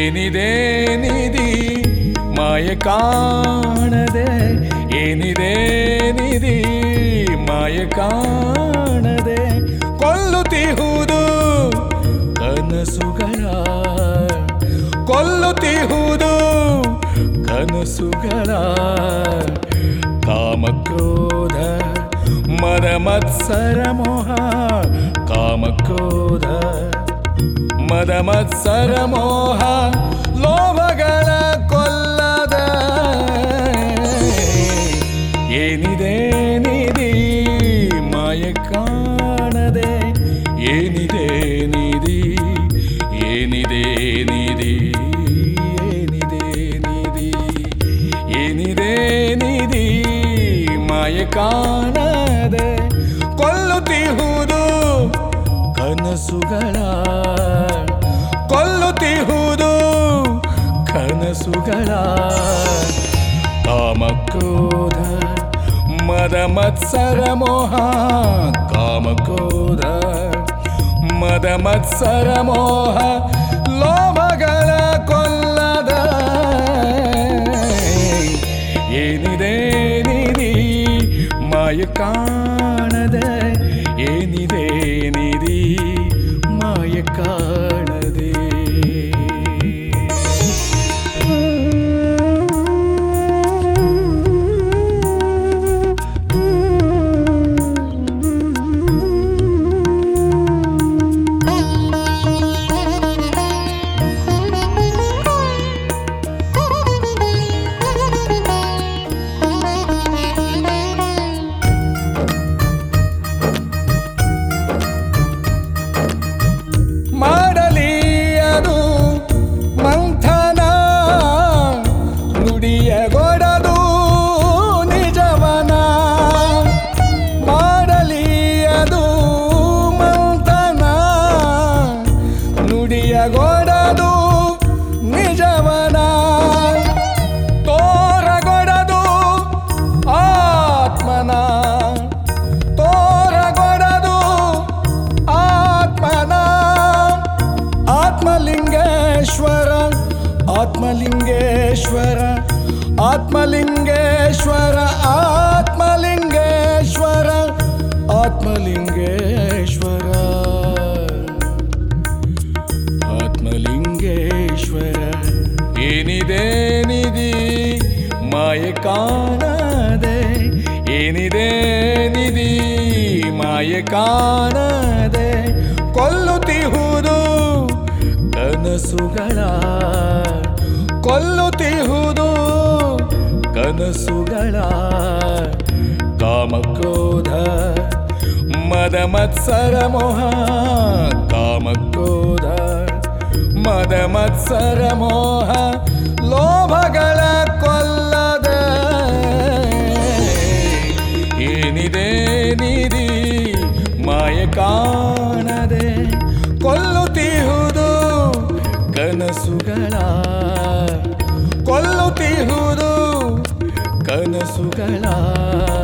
ಏನಿದೆ ನಿಧಿ ಮಾಯ ಕಾಣದೆ ಏನಿದೆ ನಿಧಿ ಮಾಯ ಕಾಣದೆ ಕೊಲ್ಲುತ್ತಿಹುದು ಕನಸುಗಳ ಕೊಲ್ಲುತ್ತಿಹುದು ಕನಸುಗಳ ಕಾಮಕ್ರೋಧ ಮದ ಮತ್ಸರ ಮೋಹ ಕಾಮಕ್ರೋಧ ಮದ ಮತ್ಸರ ಮೋಹ ಲೋಭಗಳ ಕೊಲ್ಲದ ಏನಿದೆ ನಿಧಿ ಮಾಯ ಕಾಣದೆ ಏನಿದೆ ನಿಧಿ ಏನಿದೆ ನಿಧಿ ಏನಿದೆ ನಿಧಿ ಏನಿದೆ ನಿಧಿ ಮಾಯ ಕಾಣದೆ ಕೊಲ್ಲುತ್ತಿಹುದು ಕನಸುಗಳ ಕೊಲ್ಲುತ್ತಿಹುದು ಕನಸುಗಳ ಕಾಮಕ್ರೋಧ ಮದ ಮತ್ಸರ ಮೋಹ ಕಾಮಕ್ರೋಧ ಮದ ಮತ್ಸರ ಮೋಹ ಲೋಭಗಳ ಕೊಲ್ಲದ ಏನಿದೆ ನಿಧಿ ಮಾಯ ಕಾಣದೆ ಏನಿದೆ ನಿಧಿ ಮಾಯ ಕಾಣದೆ ಮಾಡಲಿ ಅದು ಮಂಥನ ನುಡಿಯ ಗೊಡದು ನಿಜವನ ಮಾಡಲಿ ಅದು ಮಂಥನ ನುಡಿಯ ಗೊಡದು ನಿಜವನ ತೋರಗೊಡದು ಆತ್ಮನ ತೋರಗೊಡದು ಆತ್ಮನ ಆತ್ಮಲಿಂಗೇಶ್ವರ ಆತ್ಮಲಿಂಗೇಶ್ವರ ಆತ್ಮಲಿಂಗೇಶ್ವರ ಆತ್ಮಲಿಂಗೇಶ್ವರ ಆತ್ಮಲಿಂಗೇಶ್ವರ ಆತ್ಮಲಿಂಗೇಶ್ವರ ಏನಿದೆ ನಿಧಿ ಮಾಯ ಕಾಣದೆ ಏನಿದೆ ನಿಧಿ ಮಾಯ ಕಾಣದೆ ಕೊಲ್ಲುತ್ತಿಹುದು ಕನಸುಗಳ ಕೊಲ್ಲುತ್ತಿಹುದು ಕನಸುಗಳ ಕಾಮಕ್ರೋಧ ಮದ ಮತ್ಸರ ಮೋಹ ಕಾಮಕ್ರೋಧ ಮದ ಮತ್ಸರ ಮೋಹ ಲೋಭಗಳ ಕೊಲ್ಲದ ಏನಿದೆ ನಿಧಿ ಮಾಯ ಕಾಣದೆ ಕೊಲ್ಲುತ್ತಿಹುದು ಕನಸುಗಳ ಕೊಲ್ಲುತ್ತಿಹುದು ಕನಸುಗಳ